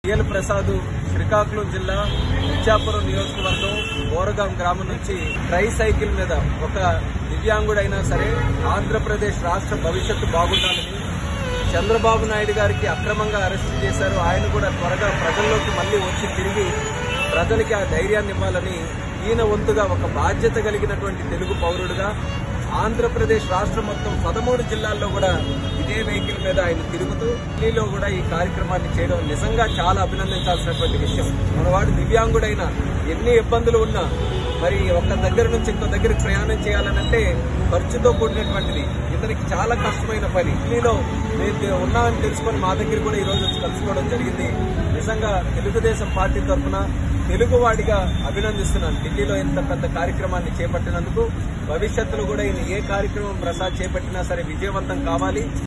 ఏల్ ప్రసాద్ శ్రీకాకుళం జిల్లా ఇచ్చాపురం నియోజకవర్గం బోరగాం గ్రామం నుంచి ట్రై సైకిల్ మీద ఒక దివ్యాంగుడైనా సరే ఆంధ్రప్రదేశ్ రాష్ట్ర భవిష్యత్తు బాగుండాలని చంద్రబాబు నాయుడు గారికి అక్రమంగా అరెస్ట్ చేశారు ఆయన కూడా త్వరగా ప్రజల్లోకి మళ్ళీ వచ్చి తిరిగి ప్రజలకి ఆ ధైర్యాన్ని ఇవ్వాలని ఈయన వంతుగా ఒక బాధ్యత కలిగినటువంటి తెలుగు పౌరుడుగా ఆంధ్రప్రదేశ్ రాష్ట్రం మొత్తం పదమూడు జిల్లాల్లో కూడా ఇదే వెహికల్ మీద ఆయన తిరుగుతూ ఢిల్లీలో కూడా ఈ కార్యక్రమాన్ని చేయడం నిజంగా చాలా అభినందించాల్సినటువంటి విషయం మనవాడు దివ్యాంగుడైన ఎన్ని ఇబ్బందులు ఉన్నా మరి ఒక దగ్గర నుంచి ఇంకో దగ్గరికి ప్రయాణం చేయాలనంటే ఖర్చుతో కూడినటువంటిది ఇతనికి చాలా కష్టమైన పని ఢిల్లీలో మేము ఉన్నామని తెలుసుకొని మా దగ్గర కూడా ఈ రోజు వచ్చి కలుసుకోవడం జరిగింది నిజంగా తెలుగుదేశం పార్టీ తరఫున తెలుగువాడిగా అభినందిస్తున్నాను ఢిల్లీలో ఇంత పెద్ద కార్యక్రమాన్ని చేపట్టినందుకు భవిష్యత్తులో కూడా ఈయన ఏ కార్యక్రమం ప్రసాద్ చేపట్టినా సరే విజయవంతం కావాలి